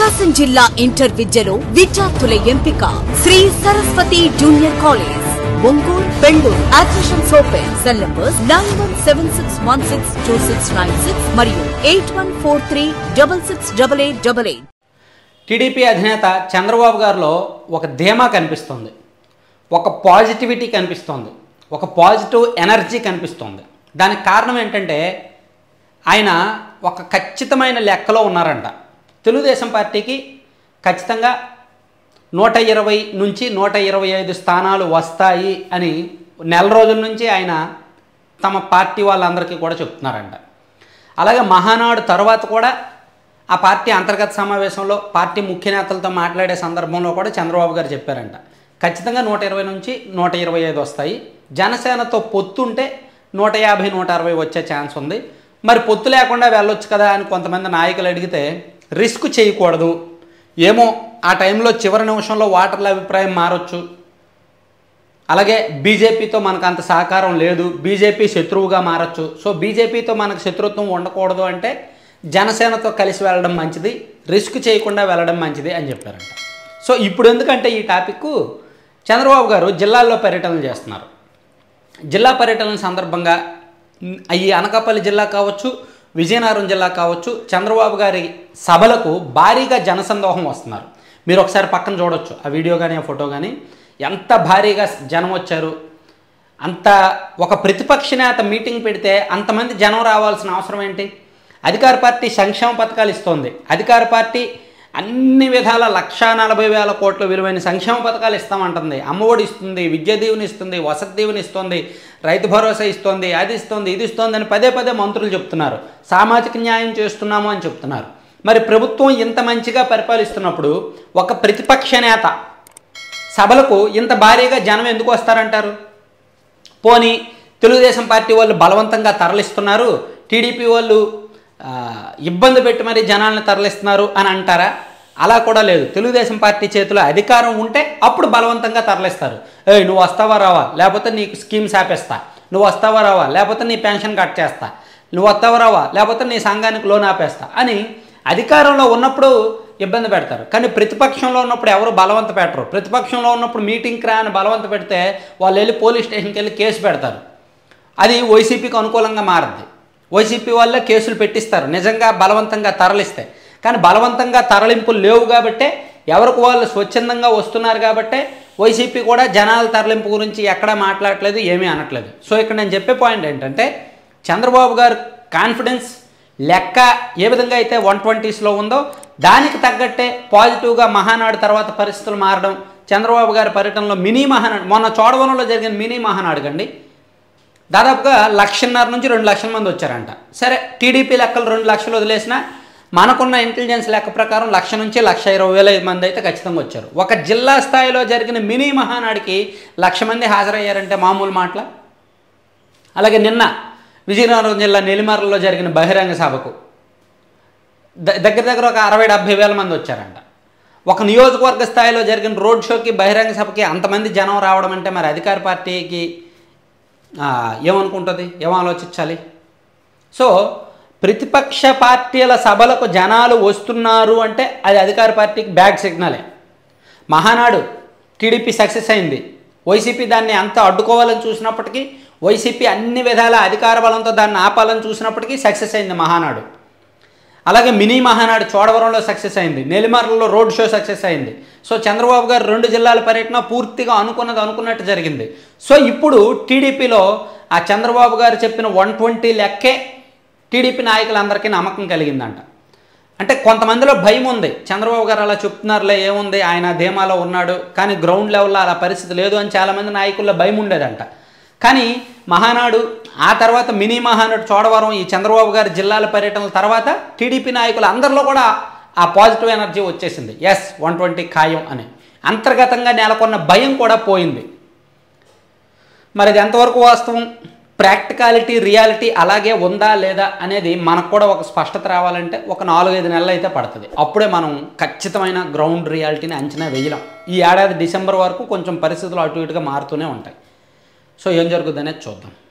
ప్రకాశం జిల్లా ఇంటర్ విద్యలో విద్యార్థుల ఎంపిక Shri Saraswati junior college Ongole Bengaluru admissions open cell numbers nine one seven six one six two six nine six మరియు eight one four three double six double eight double eight TDP అధినేత చంద్రబాబు గారిలో ఒక ధీమా కనిపిస్తుంది ఒక పాజిటివిటీ కనిపిస్తోంది ఒక పాజిటివ్ ఎనర్జీ కనిపిస్తోంది దానికి కారణం ఏంటంటే ఆయన ఒక ఖచ్చితమైన లెక్కలో ఉన్నారంట తెలుగుదేశం పార్టీకి ఖచ్చితంగా నూట ఇరవై నుంచి నూట ఇరవై ఐదు స్థానాలు వస్తాయి అని నెల రోజుల నుంచి ఆయన తమ పార్టీ వాళ్ళందరికీ కూడా చెప్తున్నారంట అలాగే మహానాడు తర్వాత కూడా ఆ పార్టీ అంతర్గత సమావేశంలో పార్టీ ముఖ్య నేతలతో మాట్లాడే సందర్భంలో కూడా చంద్రబాబు గారు చెప్పారంట ఖచ్చితంగా నూట ఇరవై నుంచి నూట ఇరవై ఐదు వస్తాయి జనసేనతో పొత్తుంటే నూట యాభై నూట అరవై వచ్చే ఛాన్స్ ఉంది మరి పొత్తు లేకుండా వెళ్ళొచ్చు కదా అని కొంతమంది నాయకులు అడిగితే రిస్క్ చేయకూడదు ఏమో ఆ టైంలో చివరి నిమిషంలో వాటర్ల అభిప్రాయం మారొచ్చు అలాగే బీజేపీతో మనకు అంత సహకారం లేదు బీజేపీ శత్రువుగా మారచ్చు సో బీజేపీతో మనకు శత్రుత్వం ఉండకూడదు అంటే జనసేనతో కలిసి వెళ్ళడం మంచిది రిస్క్ చేయకుండా వెళ్ళడం మంచిది అని చెప్పారంట సో ఇప్పుడు ఎందుకంటే ఈ టాపిక్ చంద్రబాబు గారు జిల్లాల్లో పర్యటనలు చేస్తున్నారు జిల్లా పర్యటన సందర్భంగా ఉమ్, ఈ అనకాపల్లి జిల్లా కావచ్చు విజయనగరం జిల్లా కావచ్చు చంద్రబాబు గారి సభలకు భారీగా జనసందోహం వస్తున్నారు మీరు ఒకసారి పక్కన చూడొచ్చు ఆ వీడియో కానీ ఆ ఫోటో కానీ ఎంత భారీగా జనం వచ్చారు అంత ఒక ప్రతిపక్ష నేత మీటింగ్ పెడితే అంతమంది జనం రావాల్సిన అవసరం ఏంటి అధికార పార్టీ సంక్షేమ పథకాలు ఇస్తోంది అధికార పార్టీ అన్ని విధాల లక్షా నలభై వేల కోట్ల విలువైన సంక్షేమ పథకాలు ఇస్తామంటుంది అమ్మఒడి ఇస్తుంది విద్యా దీవెని ఇస్తుంది వసతి దీవెని ఇస్తుంది రైతు భరోసా ఇస్తుంది అది ఇస్తుంది ఇది ఇస్తుంది అని పదే పదే మంత్రులు చెప్తున్నారు సామాజిక న్యాయం చేస్తున్నాము అని చెప్తున్నారు మరి ప్రభుత్వం ఇంత మంచిగా పరిపాలిస్తున్నప్పుడు ఒక ప్రతిపక్ష నేత సభలకు ఇంత భారీగా జనం ఎందుకు వస్తారంటారు పోనీ తెలుగుదేశం పార్టీ వాళ్ళు బలవంతంగా తరలిస్తున్నారు టీడీపీ వాళ్ళు ఆ, ఇబ్బంది పెట్టి మరి జనాలను తరలిస్తున్నారు అని అంటారా అలా కూడా లేదు తెలుగుదేశం పార్టీ చేతిలో అధికారం ఉంటే అప్పుడు బలవంతంగా తరలిస్తారు ఏయ్ నువ్వు వస్తావా రావా లేకపోతే నీకు స్కీమ్స్ ఆపేస్తా నువ్వు వస్తావా రావా లేకపోతే నీ పెన్షన్ కట్ చేస్తా నువ్వు వస్తావా రావా లేకపోతే నీ సంఘానికి లోన్ ఆపేస్తా అని అధికారంలో ఉన్నప్పుడు ఇబ్బంది పెడతారు కానీ ప్రతిపక్షంలో ఉన్నప్పుడు ఎవరు బలవంత పెట్టరు ప్రతిపక్షంలో ఉన్నప్పుడు మీటింగ్కి రా అని బలవంత పెడితే వాళ్ళు వెళ్ళి పోలీస్ స్టేషన్కి వెళ్ళి కేసు పెడతారు అది వైసీపీకి అనుకూలంగా మారుద్ది వైసీపీ వాళ్ళే కేసులు పెట్టిస్తారు నిజంగా బలవంతంగా తరలిస్తే కానీ బలవంతంగా తరలింపులు లేవు కాబట్టే ఎవరికి వాళ్ళు స్వచ్ఛందంగా వస్తున్నారు కాబట్టే వైసీపీ కూడా జనాల తరలింపు గురించి ఎక్కడా మాట్లాడట్లేదు ఏమీ అనట్లేదు సో ఇక్కడ నేను చెప్పే పాయింట్ ఏంటంటే చంద్రబాబు గారు కాన్ఫిడెన్స్ లెక్క ఏ విధంగా అయితే వన్ ట్వంటీస్లో ఉందో దానికి తగ్గట్టే పాజిటివ్గా మహానాడు తర్వాత పరిస్థితులు మారడం చంద్రబాబు గారి పర్యటనలో మినీ మహానాడు మొన్న చోడవరంలో జరిగిన మినీ మహానాడు కండి దాదాపుగా లక్షన్నర నుంచి రెండు లక్షల మంది వచ్చారంట సరే టీడీపీ లెక్కలు రెండు లక్షలు వదిలేసిన మనకున్న ఇంటెలిజెన్స్ లెక్క ప్రకారం లక్ష నుంచి లక్ష ఇరవై వేల మంది అయితే ఖచ్చితంగా వచ్చారు ఒక జిల్లా స్థాయిలో జరిగిన మినీ మహానాడికి లక్ష మంది హాజరయ్యారంటే మామూలు మాటల అలాగే నిన్న విజయనగరం జిల్లా నెల్లిమర్లలో జరిగిన బహిరంగ సభకు ద- దగ్గర దగ్గర ఒక అరవై డెబ్భై వేల మంది వచ్చారంట ఒక నియోజకవర్గ స్థాయిలో జరిగిన రోడ్ షోకి బహిరంగ సభకి అంతమంది జనం రావడం అంటే మరి అధికార పార్టీకి ఆ, ఏమనుకుంటుంది ఏం ఆలోచించాలి సో ప్రతిపక్ష పార్టీల సభలకు జనాలు వస్తున్నారు అంటే అది అధికార పార్టీకి బ్యాడ్ సిగ్నలే మహానాడు టీడీపీ సక్సెస్ అయింది వైసీపీ దాన్ని అంత అడ్డుకోవాలని చూసినప్పటికీ వైసీపీ అన్ని విధాల అధికార బలంతో దాన్ని ఆపాలని చూసినప్పటికీ సక్సెస్ అయింది మహానాడు అలాగే మినీ మహానాడు చోడవరంలో సక్సెస్ అయింది నెల్లిమర్లలో రోడ్ షో సక్సెస్ అయింది సో చంద్రబాబు గారు రెండు జిల్లాల పర్యటన పూర్తిగా అనుకున్నది అనుకున్నట్టు జరిగింది సో ఇప్పుడు టీడీపీలో ఆ చంద్రబాబు గారు చెప్పిన వన్ ట్వంటీ లెక్కే టీడీపీ నాయకులందరికీ నమ్మకం కలిగిందంట అంటే కొంతమందిలో భయం ఉంది చంద్రబాబు గారు అలా చెప్తున్నారులే ఏముంది ఆయన ధీమాలో ఉన్నాడు కానీ గ్రౌండ్ లెవెల్లో అలా పరిస్థితి లేదు అని చాలామంది నాయకుల్లో భయం ఉండేదంట కానీ మహానాడు ఆ తర్వాత మినీ మహానాడు చోడవరం ఈ చంద్రబాబు గారి జిల్లాల పర్యటనల తర్వాత టీడీపీ నాయకులు అందరిలో కూడా ఆ పాజిటివ్ ఎనర్జీ వచ్చేసింది ఎస్ వన్ ట్వంటీ ఖాయం అని అంతర్గతంగా నెలకొన్న భయం కూడా పోయింది మరి అది ఎంతవరకు వాస్తవం ప్రాక్టికాలిటీ రియాలిటీ అలాగే ఉందా లేదా అనేది మనకు కూడా ఒక స్పష్టత రావాలంటే ఒక నాలుగైదు నెలలు అయితే పడుతుంది అప్పుడే మనం ఖచ్చితమైన గ్రౌండ్ రియాలిటీని అంచనా వేయలేం ఈ ఏడాది డిసెంబర్ వరకు కొంచెం పరిస్థితులు అటు ఇటుగా మారుతూనే ఉంటాయి సో ఏం జరుగుతుంది అనేది చూద్దాం